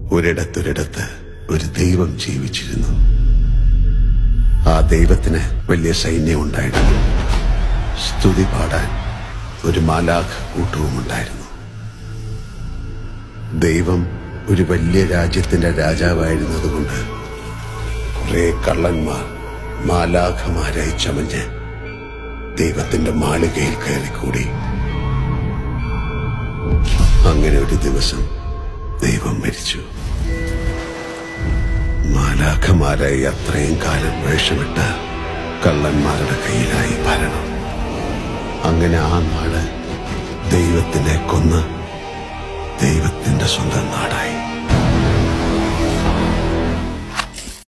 ഒരിടത്തൊരിടത്ത് ഒരു ദൈവം ജീവിച്ചിരുന്നു ആ ദൈവത്തിന് വലിയ സൈന്യം ഉണ്ടായിരുന്നു സ്തുതി പാടാൻ ഒരു മാലാഖ് കൂട്ടവും ഉണ്ടായിരുന്നു ദൈവം ഒരു വലിയ രാജ്യത്തിന്റെ രാജാവായിരുന്നതുകൊണ്ട് കുറെ കള്ളന്മാർ മാലാഖമാരായി ചമഞ്ഞ് ദൈവത്തിന്റെ മാളികയിൽ കയറിക്കൂടി അങ്ങനെ ഒരു ദിവസം ദൈവം മരിച്ചു മാലാഖമാരായി അത്രയും കാലം വേഷമിട്ട കള്ളന്മാരുടെ കയ്യിലായി ഭരണം അങ്ങനെ ആ നാട് ദൈവത്തിനെ കൊന്ന് ദൈവത്തിന്റെ സ്വന്തം നാടായി